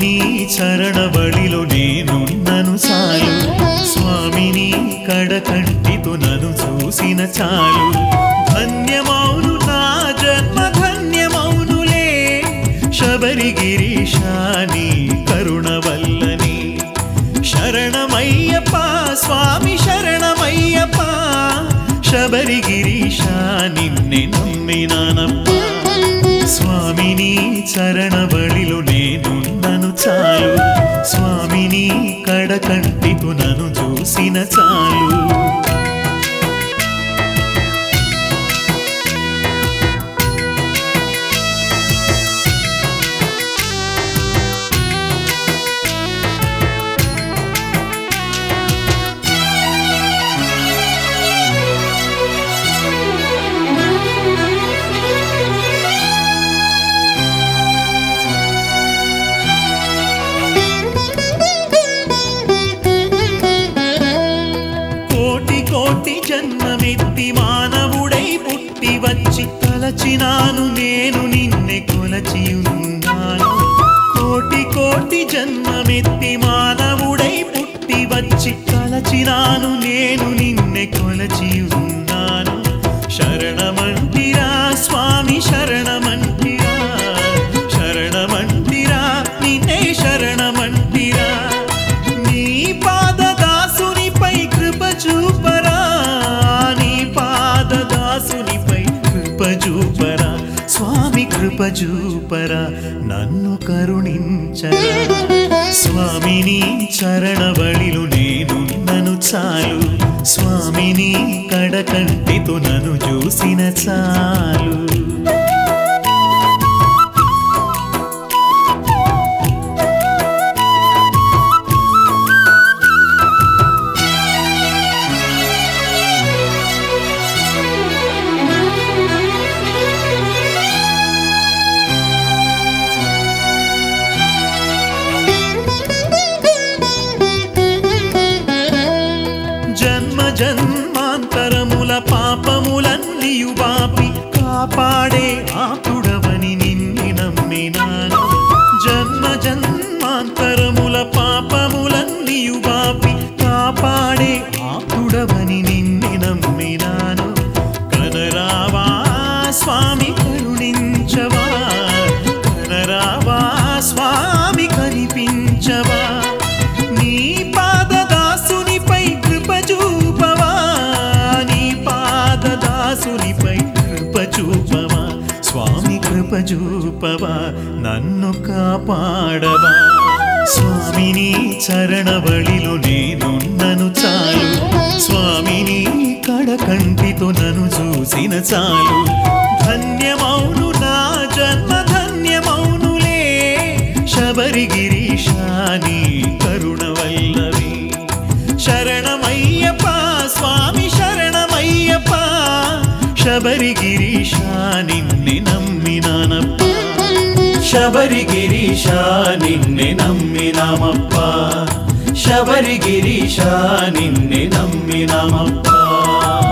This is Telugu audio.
స్వామిని చరణబడిలో నేనున్నను చాలు స్వామిని కడకంటితో నన్ను చూసిన చాలు ధన్యమౌను నా జన్మ ధన్యమౌనులే శబరిగిరీశాని కరుణ వల్లని శరణమయ్యప్ప స్వామి శరణమయ్యప్ప శబరిగిరీశ నిన్నే నమ్మినానప్ప స్వామిని చరణబడిలో నేనున్నను చాలు స్వామిని కడకంటితో నన్ను చూసిన చాలు కోటి కోటి జన్మమెత్తి మానవుడై పుట్టి వచ్చి తలచినాను నేను నిన్నే కొలచి ఉన్నాను కోటి కోటి జన్మమెత్తి మానవుడై పుట్టి వచ్చి తలచినాను నేను నిన్నే కొలచి ఉన్నాను శరణమంటిరా స్వామి శరణమంటిరా శరణమంటిరా నిన్నే శరణమంటిరా నీ పాదదాసునిపై కృప చూపరా నీ పాదదాసునిపై కృప చూపరా స్వామి కృప చూపరా నన్ను కరుణించరా స్వామిని చరణబడిలో నేనున్నను చాలు స్వామిని కడకంటితో నన్ను చూసిన చాలు జన్మ జన్మాంతరముల పాపములన్నీయు బాపి కాపాడే ఆతుడవని నిన్ని నమ్మినాను జన్మ జన్మాంతరముల పాపములన్నీయు బాపి కాపాడే ఆతుడవని నిన్ని నమ్మినాను కనరావా స్వామి కరుణించవా కనరావా స్వామి కనిపించవా నీ పాదదాసునిపై కృప చూపవా నీ పాదదాసునిపై కృప చూపవా స్వామి కృప చూపవా నన్ను కాపాడవా స్వామిని చరణబడిలో నేనున్నను చాలు స్వామిని కడకంటితో నన్ను చూసిన చాలు ధన్యమౌను నా జన్మ ధన్యమౌనులే శబరిగిరీశాని కరుణవల్లవి శరణమయ్యప్ప స్వామి శరణమయ్యప్ప శబరిగిరీశ నిన్నే నమ్మినానప్ప శబరిగిరీశ నిన్నే నమ్మినామప్ప శబరిగిరీశ నిన్నే నమ్మినామప్ప